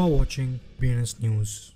are watching BNS News.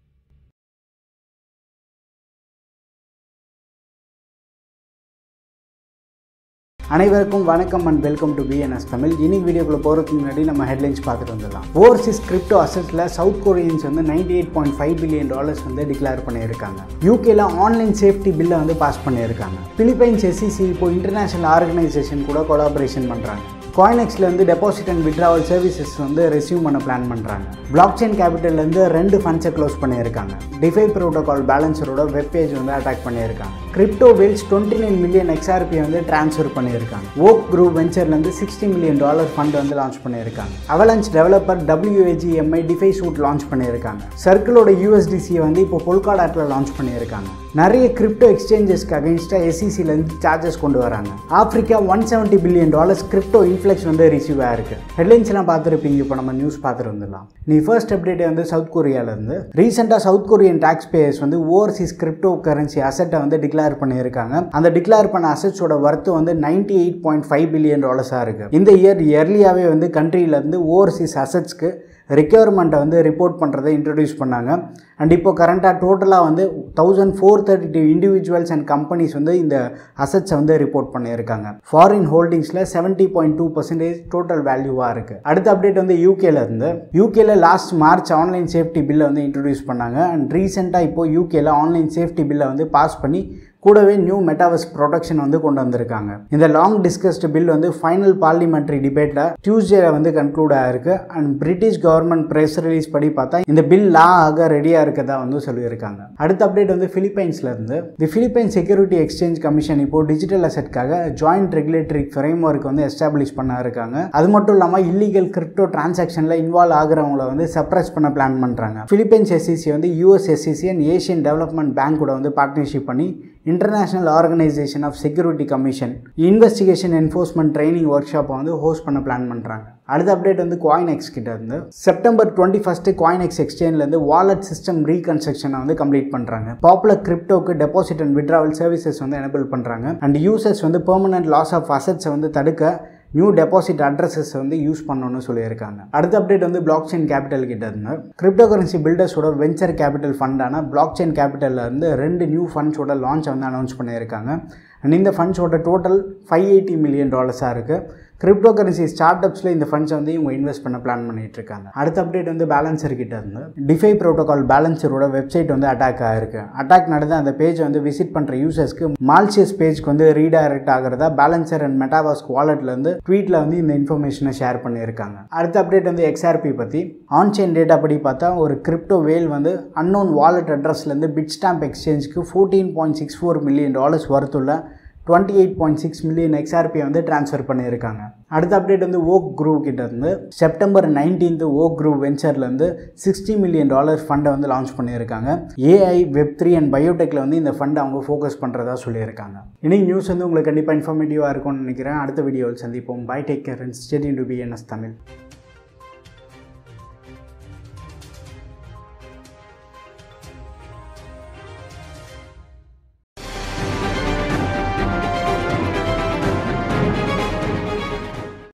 அனைவருக்கும் வணக்கம் and welcome to BNS Tamil இன்னைக்கு வீடியோக்குள்ள போகிறதுக்கு முன்னாடி நம்ம ஹெட்லைன்ஸ் பார்த்துட்டு வந்துடலாம் ஓவர்சீஸ் கிரிப்டோ அசெட்ஸில் சவுத் கொரியன்ஸ் வந்து ninety eight point five billion dollars வந்து டிக்ளேர் பண்ணியிருக்காங்க யூகேல ஆன்லைன் சேஃப்டி பில்லை வந்து பாஸ் பண்ணியிருக்காங்க பிலிப்பைன்ஸ் எஸ்சிசி இப்போ இன்டர்நேஷனல் ஆர்கனைசேஷன் கூட கொலாபரேஷன் பண்ணுறாங்க காயினெக்ஸில் வந்து டெபாசிட் அண்ட் விட்ராவல் சர்வீசஸ் வந்து ரெசியூம் பண்ண பிளான் பண்ணுறாங்க பிளாக் செயின் கேபிட்டல்லேருந்து ரெண்டு ஃபண்ட்ஸை க்ளோஸ் பண்ணியிருக்காங்க டிஃபை ப்ரோட்டோகால் பேலன்ஸரோட வெப் பேஜ் வந்து அட்டாக் பண்ணியிருக்காங்க crypto whales twenty nine million XRP வந்து ட்ரான்ஸ்ஃபர் பண்ணியிருக்காங்க ஓக் குரூப் வெஞ்சர்லேருந்து சிக்ஸ்டி மில்லியன் டாலர் ஃபண்ட் வந்து லான்ச் பண்ணியிருக்காங்க Avalanche developer WAGMI DeFi suite launch பண்ணியிருக்காங்க சர்க்கிளோட யூஎஸ்டிசியை வந்து இப்போ பொல்காடாட்டில் லான்ச் பண்ணியிருக்காங்க நிறைய கிரிப்டோ எக்ஸ்சேஞ்சஸ்க்கு அகேன்ஸ்டாக எஸ்சிசிலேருந்து சார்ஜஸ் கொண்டு வராங்க Africa one seventy billion dollars crypto inflows வந்து ரிசீவ் ஆயிருக்கு ஹெட்லைன்ஸ்லாம் பார்த்துருப்பீங்க இப்போ நம்ம நியூஸ் பார்த்துட்டு வந்துடலாம் நீ ஃபர்ஸ்ட் அப்டேட் வந்து சவுத் கொரியாவிலேருந்து ரீசெண்டாக சவுத் கொரியன் டாக்ஸ் பேயர்ஸ் வந்து ஓவர்சீஸ் கிரிப்டோ கரன்சி அசெட்டை வந்து டிக்ளேர் பண்ணியிருக்காங்க அந்த டிக்ளேர் பண்ண அசெட்ஸோட ஒர்த்து வந்து ninety eight point five billion டாலர்ஸாக இருக்குது இந்த இயர் இயர்லியாகவே வந்து கண்ட்ரியிலேருந்து ஓவர்சீஸ் அசெட்ஸ்க்கு ரெக்யர்மெண்ட்டை வந்து ரிப்போர்ட் பண்ணுறதை இன்ட்ரடியூஸ் பண்ணாங்க அண்ட் இப்போ கரண்ட்டாக டோட்டலாக வந்து thousand four thirty two individuals and companies வந்து இந்த அசட்ஸை வந்து ரிப்போர்ட் பண்ணியிருக்காங்க ஃபாரின் ஹோல்டிங்ஸில் seventy point two percentage total வேல்யூவாக இருக்குது அடுத்த அப்டேட் வந்து யூகேல இருந்து யூகேல லாஸ்ட் மார்ச் ஆன்லைன் சேஃப்டி பில்லை வந்து இன்ட்ரடியூஸ் பண்ணாங்க அண்ட் ரீசெண்டாக இப்போ யூகேல ஆன்லைன் சேஃப்டி பில்லை வந்து பாஸ் பண்ணி கூடவே நியூ மெட்டாவர்ஸ் ப்ரொடக்ஷன் வந்து கொண்டு வந்திருக்காங்க இந்த லாங் டிஸ்கஸ்டு பில் வந்து ஃபைனல் பார்லிமெண்ட்ரி டிபேட்டில் டியூஸ்டேல வந்து கன்க்ளூட் ஆயிருக்கு and British government press release படி பார்த்தா இந்த பில் லா ஆக ரெடியாக இருக்கதா வந்து சொல்லியிருக்காங்க அடுத்த அப்டேட் வந்து பிலிப்பைன்ஸ்ல இருந்து the Philippine security exchange commission இப்போ டிஜிட்டல் அசெட்காக ஜாயிண்ட் ரெகுலேட்டரி ஃப்ரேம் ஒர்க் வந்து எஸ்டாப்ளிஷ் பண்ண இருக்காங்க அது மட்டும் இல்லாமல் இல்லீகல் கிரிப்டோ டிரான்சாக்ஷனில் இன்வால்வ் ஆகிறவங்கள வந்து சப்ரஸ் பண்ண பிளான் பண்ணுறாங்க பிலிப்பைன்ஸ் எஸ்சிசி வந்து US SEC and Asian development bank கூட வந்து பார்ட்னர்ஷிப் பண்ணி international organisation of security commission investigation enforcement training work ஷாப்பை வந்து ஹோஸ்ட் பண்ண பிளான் பண்ணுறாங்க அடுத்த அப்டேட் வந்து காயின் எக்ஸ் கிட்ட இருந்து September twenty first CoinEx எக்ஸ்சேஞ்சிலேருந்து வாலெட் சிஸ்டம் ரீகன்ஸ்ட்ரக்ஷனை வந்து கம்ப்ளீட் பண்ணுறாங்க பாப்புலர் கிரிப்டோக்கு டெபாசிட் அண்ட் விட்ராவல் சர்வீசஸ் வந்து எனபிள் பண்ணுறாங்க அண்ட் யூசர்ஸ் வந்து பெர்மனன்ட் லாஸ் ஆஃப் அசட்ஸை வந்து தடுக்க நியூ டெபாசிட் அட்ரஸஸ் வந்து யூஸ் பண்ணணும்னு சொல்லியிருக்காங்க அடுத்த அப்டேட் வந்து பிளாக் செயின் கேபிட்டல் கிட்ட இருந்து கிரிப்டோ கரன்சி பில்டர்ஸோட வெஞ்சர் கேபிட்டல் ஃபண்டான பிளாக் செயின் கேபிட்டலில் இருந்து ரெண்டு நியூ ஃபண்ட்ஸோட லான்ச் வந்து அனௌன்ஸ் பண்ணியிருக்காங்க அண்ட் இந்த ஃபண்ட்ஸோட டோட்டல் ஃபைவ் எயிட்டி மில்லியன் டாலர்ஸாக இருக்குது கிரிப்டோ கரன்சி ஸ்டார்ட் அப்ஸில் இந்த ஃபண்ட்ஸை வந்து இவங்க இன்வெஸ்ட் பண்ண பிளான் பண்ணிட்டு இருக்காங்க அடுத்த அப்டேட் வந்து பேலன்சர் கிட்ட இருந்து டிஃபை ப்ரோட்டோகால் பேலன்சரோட வெப்சைட் வந்து அட்டாக் ஆயிருக்கு அட்டாக் நடந்து அந்த பேஜ் வந்து விசிட் பண்ணுற யூசர்ஸ்க்கு மால்சியஸ் பேஜ்க்கு வந்து ரீடைரக்ட் ஆகிறதா பேலன்சர் அண்ட் மெட்டாவாஸ்க் வாலெட்லேருந்து ட்வீட்டில் வந்து இந்த இன்ஃபர்மேஷனை ஷேர் பண்ணியிருக்காங்க அடுத்த அப்டேட் வந்து எக்ஸ்ஆர்பி பற்றி ஆன்சைன் டேட்டா படி பார்த்தா ஒரு கிரிப்டோ வேல் வந்து அன்னோன் வாலெட் அட்ரஸ்லேருந்து பிட் ஸ்டாம்ப் எக்ஸ்சேஞ்சுக்கு fourteen point six four million dollars ஒர்த்துள்ள twenty eight point six million எக்ஸ்ஆர்பியை வந்து ட்ரான்ஸ்ஃபர் பண்ணியிருக்காங்க அடுத்த அப்டேட் வந்து ஓக் குரூப் கிட்ட இருந்து செப்டம்பர் நைன்டீன்த் ஓக் குரூப் வெஞ்சர்லேருந்து சிக்ஸ்டி மில்லியன் டாலர் ஃபண்டை வந்து லான்ச் பண்ணியிருக்காங்க ஏஐ வெப் த்ரீ அண்ட் பயோடெக்கில் வந்து இந்த ஃபண்டை அவங்க ஃபோக்கஸ் பண்ணுறதா சொல்லியிருக்காங்க இன்னைக்கு நியூஸ் வந்து உங்களுக்கு கண்டிப்பாக இன்ஃபர்மேட்டிவாக இருக்கும்னு நினைக்கிறேன் அடுத்த வீடியோவில் சந்திப்போம் bye take care and steady to BNS Tamil